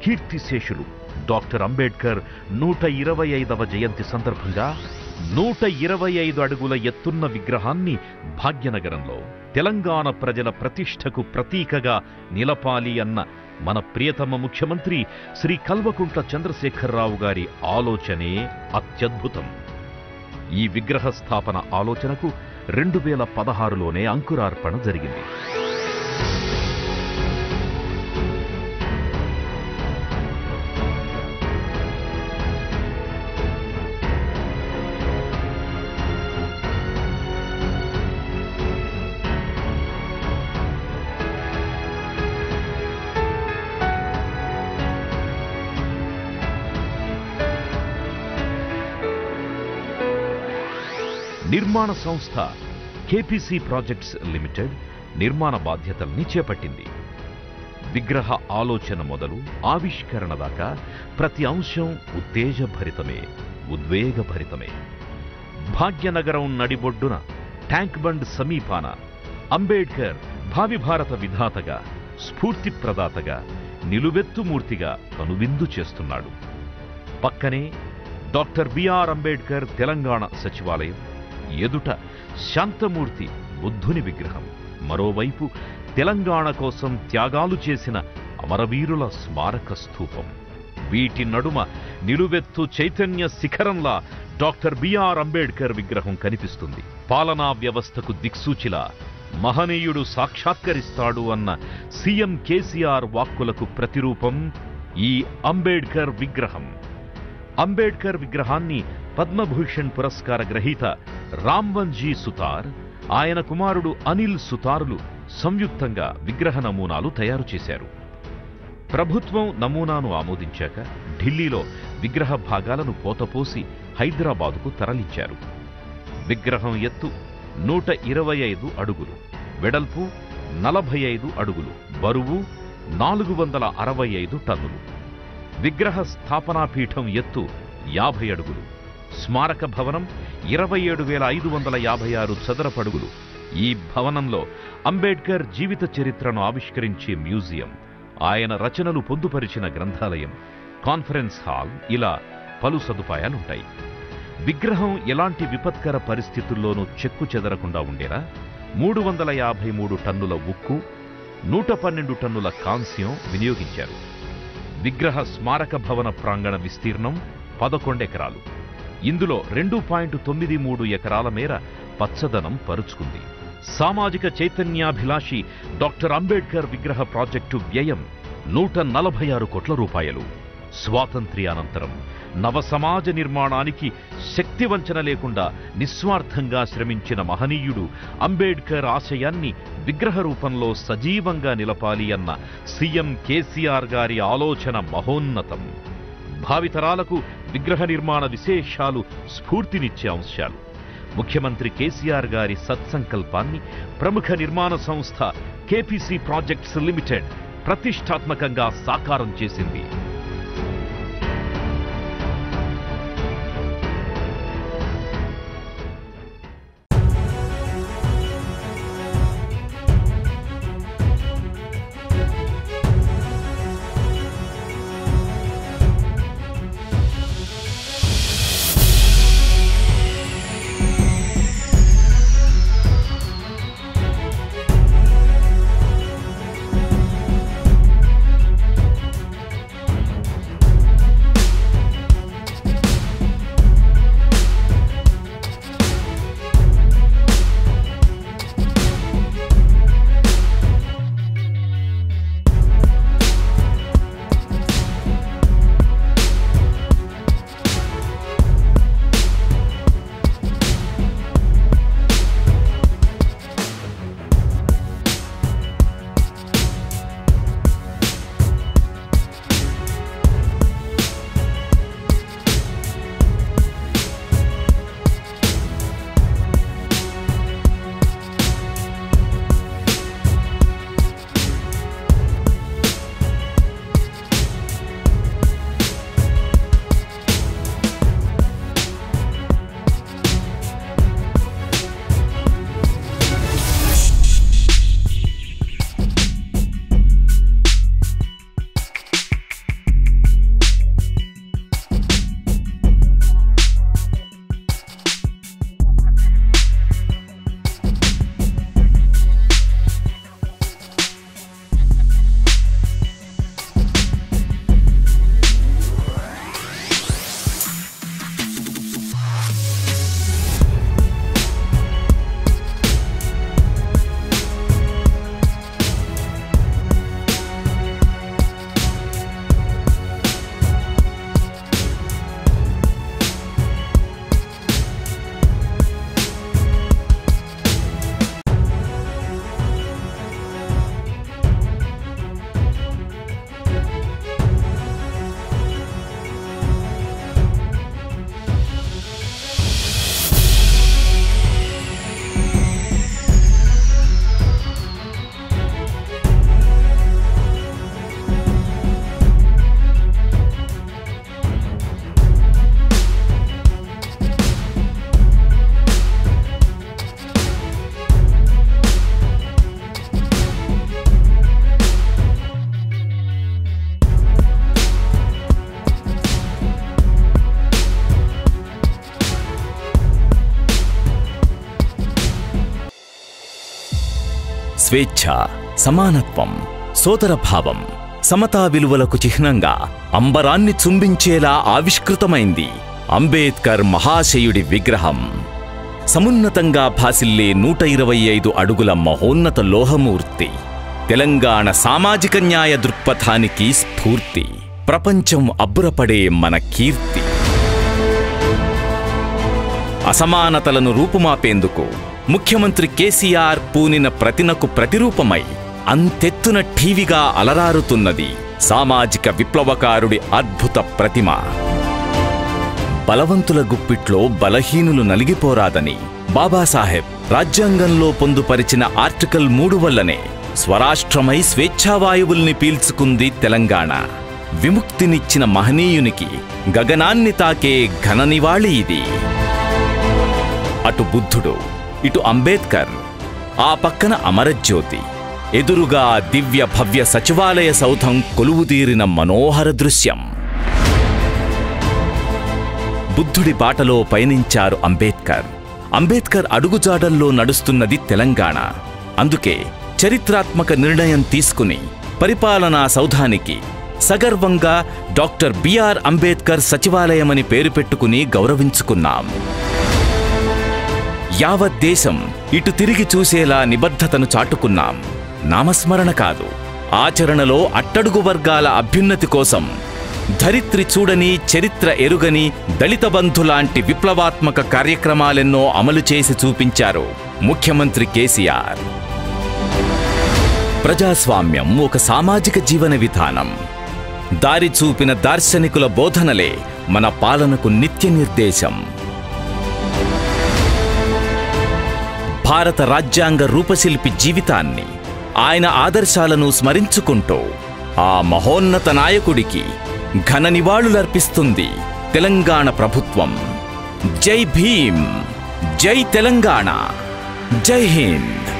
కీర్తిశేషులు డాక్టర్ అంబేద్కర్ నూట ఇరవై ఐదవ జయంతి సందర్భంగా నూట ఇరవై ఐదు అడుగుల ఎత్తున్న విగ్రహాన్ని భాగ్యనగరంలో తెలంగాణ ప్రజల ప్రతిష్టకు ప్రతీకగా నిలపాలి అన్న మన ప్రియతమ ముఖ్యమంత్రి శ్రీ కల్వకుంట్ల చంద్రశేఖరరావు గారి ఆలోచనే అత్యద్భుతం ఈ విగ్రహ స్థాపన ఆలోచనకు రెండు వేల పదహారులోనే అంకురార్పణ జరిగింది నిర్మాణ సంస్థ కేపీసీ ప్రాజెక్ట్స్ లిమిటెడ్ నిర్మాణ బాధ్యతల్ని చేపట్టింది విగ్రహ ఆలోచన మొదలు ఆవిష్కరణ దాకా ప్రతి అంశం ఉత్తేజభరితమే ఉద్వేగభరితమే భాగ్యనగరం నడిబొడ్డున ట్యాంక్ బండ్ సమీపాన అంబేడ్కర్ భావి భారత విధాతగా స్ఫూర్తి ప్రదాతగా నిలువెత్తుమూర్తిగా కనువిందు చేస్తున్నాడు పక్కనే డాక్టర్ బిఆర్ అంబేడ్కర్ తెలంగాణ సచివాలయం ఎదుట శాంతమూర్తి బుద్ధుని విగ్రహం మరోవైపు తెలంగాణ కోసం త్యాగాలు చేసిన అమరవీరుల స్మారక స్థూపం వీటి నడుమ నిలువెత్తు చైతన్య శిఖరంలా డాక్టర్ బిఆర్ అంబేడ్కర్ విగ్రహం కనిపిస్తుంది పాలనా వ్యవస్థకు దిక్సూచిలా మహనీయుడు సాక్షాత్కరిస్తాడు అన్న సీఎం కేసీఆర్ వాక్కులకు ప్రతిరూపం ఈ అంబేడ్కర్ విగ్రహం అంబేడ్కర్ విగ్రహాన్ని పద్మభూషణ్ పురస్కార గ్రహీత రామ్వన్జీ సుతార్ ఆయన కుమారుడు అనిల్ సుతారులు సంయుక్తంగా విగ్రహ నమూనాలు తయారు చేశారు ప్రభుత్వం నమూనాను ఆమోదించాక ఢిల్లీలో విగ్రహ భాగాలను పోతపోసి హైదరాబాదుకు తరలించారు విగ్రహం ఎత్తు నూట ఇరవై ఐదు అడుగులు వెడల్పు నలభై ఐదు అడుగులు బరువు నాలుగు వందల అరవై ఐదు టన్నులు విగ్రహ స్థాపనా పీఠం ఎత్తు యాభై అడుగులు స్మారక భవనం ఇరవై ఏడు వేల ఐదు వందల యాభై ఆరు చదరపడుగులు ఈ భవనంలో అంబేడ్కర్ జీవిత చరిత్రను ఆవిష్కరించే మ్యూజియం ఆయన రచనలు పొందుపరిచిన గ్రంథాలయం కాన్ఫరెన్స్ హాల్ ఇలా పలు సదుపాయాలుంటాయి విగ్రహం ఎలాంటి విపత్కర పరిస్థితుల్లోనూ చెక్కు చెదరకుండా ఉండేలా మూడు వందల యాభై మూడు టన్నుల ఉక్కు నూట పన్నెండు టన్నుల కాంస్యం వినియోగించారు విగ్రహ స్మారక భవన ప్రాంగణ విస్తీర్ణం పదకొండెకరాలు ఇందులో రెండు పాయింట్ తొమ్మిది మూడు ఎకరాల మేర పచ్చదనం పరుచుకుంది సామాజిక చైతన్యాభిలాషి డాక్టర్ అంబేడ్కర్ విగ్రహ ప్రాజెక్టు వ్యయం నూట నలభై ఆరు కోట్ల రూపాయలు స్వాతంత్ర్యానంతరం నవ సమాజ నిర్మాణానికి శక్తి వంచన లేకుండా నిస్వార్థంగా శ్రమించిన మహనీయుడు అంబేడ్కర్ ఆశయాన్ని విగ్రహ రూపంలో సజీవంగా నిలపాలి అన్న సీఎం కేసీఆర్ గారి ఆలోచన మహోన్నతం భావితరాలకు విగ్రహ నిర్మాణ విశేషాలు స్ఫూర్తినిచ్చే అంశాలు ముఖ్యమంత్రి కేసీఆర్ గారి సత్సంకల్పాన్ని ప్రముఖ నిర్మాణ సంస్థ కేపీసీ ప్రాజెక్ట్స్ లిమిటెడ్ ప్రతిష్టాత్మకంగా సాకారం చేసింది స్వేచ్ఛ సమానత్వం సోదరభావం సమతా విలువలకు చిహ్నంగా అంబరాన్ని చుంబించేలా ఆవిష్కృతమైంది అంబేద్కర్ మహాశయుడి విగ్రహం సమున్నతంగా భాసిల్లే నూట ఇరవై ఐదు అడుగుల మహోన్నత లోహమూర్తి తెలంగాణ సామాజిక న్యాయ దృక్పథానికి స్ఫూర్తి ప్రపంచం అబ్బురపడే మన కీర్తి అసమానతలను రూపుమాపేందుకు ముఖ్యమంత్రి కేసీఆర్ పూనిన ప్రతినకు ప్రతిరూపమై అంతెత్తున ఠీవిగా అలరారుతున్నది సామాజిక విప్లవకారుడి అద్భుత ప్రతిమ బలవంతుల గుప్పిట్లో బలహీనులు నలిగిపోరాదని బాబాసాహెబ్ రాజ్యాంగంలో పొందుపరిచిన ఆర్టికల్ మూడు వల్లనే స్వరాష్ట్రమై స్వేచ్ఛావాయువుల్ని పీల్చుకుంది తెలంగాణ విముక్తినిచ్చిన మహనీయునికి గగనాన్ని తాకే ఘన నివాళి ఇది అటు బుద్ధుడు ఇటు అంబేద్కర్ ఆ పక్కన అమరజ్యోతి ఎదురుగా దివ్య భవ్య సచివాలయ సౌధం కొలువుదీరిన మనోహర దృశ్యం బుద్ధుడి బాటలో పయనించారు అంబేద్కర్ అంబేద్కర్ అడుగుజాడల్లో నడుస్తున్నది తెలంగాణ అందుకే చరిత్రాత్మక నిర్ణయం తీసుకుని పరిపాలనా సౌధానికి సగర్వంగా డాక్టర్ బిఆర్ అంబేద్కర్ సచివాలయమని పేరు పెట్టుకుని గౌరవించుకున్నాం యావత్ దేశం ఇటు తిరిగి చూసేలా నిబద్ధతను చాటుకున్నాం నామస్మరణ కాదు ఆచరణలో అట్టడుగు వర్గాల అభ్యున్నతి కోసం ధరిత్రి చూడని చరిత్ర ఎరుగని దళిత బంధు లాంటి విప్లవాత్మక కార్యక్రమాలెన్నో అమలు చేసి చూపించారు ముఖ్యమంత్రి కేసీఆర్ ప్రజాస్వామ్యం ఒక సామాజిక జీవన విధానం దారి చూపిన దార్శనికుల బోధనలే మన పాలనకు నిత్య నిర్దేశం భారత రాజ్యాంగ రూపశిల్పి జీవితాన్ని ఆయన ఆదర్శాలను స్మరించుకుంటూ ఆ మహోన్నత నాయకుడికి ఘన నివాళులర్పిస్తుంది తెలంగాణ ప్రభుత్వం జై భీమ్ జై తెలంగాణ జై హింద్